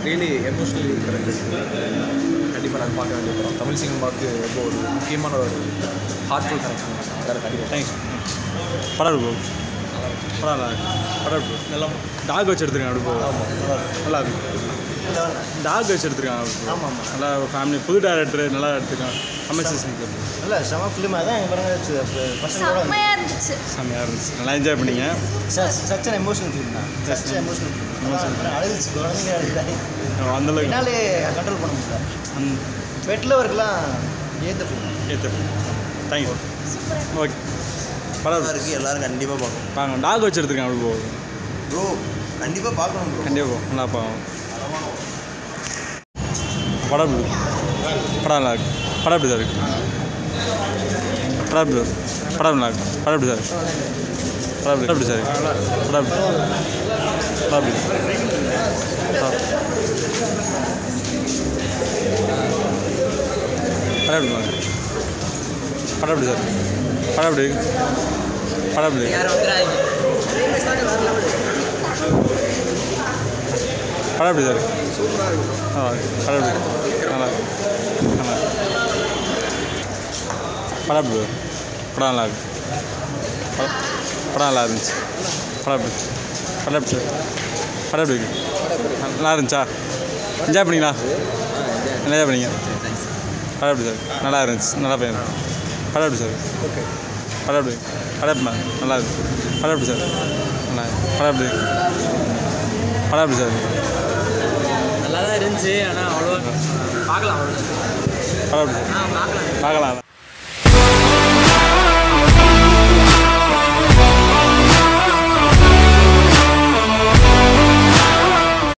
Really emotionally connected கண்டிப்பாக நான் பார்க்க வேண்டிய படம் தமிழ் சினிமாவுக்கு ரொம்ப ஒரு முக்கியமான ஒரு ஹார்ட்ஃபுல் கனெக்ஷன் வேறு கண்டிப்பாக தேங்க்ஸ் படம் ப்ரோ படம் நல்லா இருக்கு படம் ப்ரோ நல்லா டாக் வச்சு எடுத்துருக்காங்க அப்படி ப்ரோ நல்லா இருக்கு டாக் வச்சு எடுத்துருக்காங்க அப்படி bro. ஆமாம் ஆமாம் நல்லா ஃபேமிலி புது டேரக்டர் நல்லா எடுத்துருக்காங்க அமேசிங் சீக்கிரம் நல்ல செம ஃபிலிமாக தான் எங்கள் பாருங்க பசங்களோட செம்மையாக இருந்துச்சு செம்மையாக இருந்துச்சு நல்லா என்ஜாய் பண்ணீங்க சச் அன் எமோஷனல் ஃபிலிம் தான் சச் எமோஷனல் ஃபிலிம் அழுதுச்சு குழந்தைங்க அழுதாங்க அந்தளவுக்கு என்னாலே கண்ட்ரோல் பண்ண முடியல அந்த பெட்டில் ஒர்க்கெலாம் ஏற்ற ஃபிலிம் ஏற்ற தேங்க்யூ ஓகே படம் நல்லா இருக்குது எல்லாரும் கண்டிப்பாக பார்க்கணும் பாருங்க டாக் வச்சு எடுத்துருக்காங்க அப்படி ப்ரோ ப்ரோ கண்டிப்பாக பார்க்கணும் ப்ரோ கண்டிப்பாக போ நல்லா பார்க்கணும் படம் எப்படி படம் நல்லா இருக்கு படம் எப்படி சார் இருக்கு படம் எப்படி படம் நல்லா இருக்கு படம் எப்படி சார் படம் எப்படி எப்படி சார் இருக்கு? படம் எப்படி படம் எப்படி படம். படம் எப்படி பாருங்க. படம் எப்படி சார் படம் எப்படி இருக்கு? படம் எப்படி இருக்கு? படம் எப்படி சார் ஆ படம் எப்படி நல்லா இருக்கு. நல்லா இருக்கு. படம் எப்படி இருக்கு? படம் நல்லா இருக்கு படம் படம் நல்லா இருந்துச்சு படம் எப்படி படம் எப்படி சார் படம் எப்படி இருக்கு நல்லா இருந்துச்சா என்ஜாய் பண்ணீங்களா என்ஜாய் பண்ணீங்க படம் எப்படி சார் நல்லா இருந்துச்சு நல்லா பையன் படம் எப்படி சார் ஓகே படம் எப்படி படம் எப்படி நல்லா இருக்கு படம் எப்படி சார் நல்லா படம் எப்படி படம் எப்படி சார் நல்லா தான் இருந்துச்சு ஆனால் அவ்வளோவா பார்க்கலாம் அவ்வளோ படம் எப்படி ஆ பார்க்கலாம் பார்க்கலாம்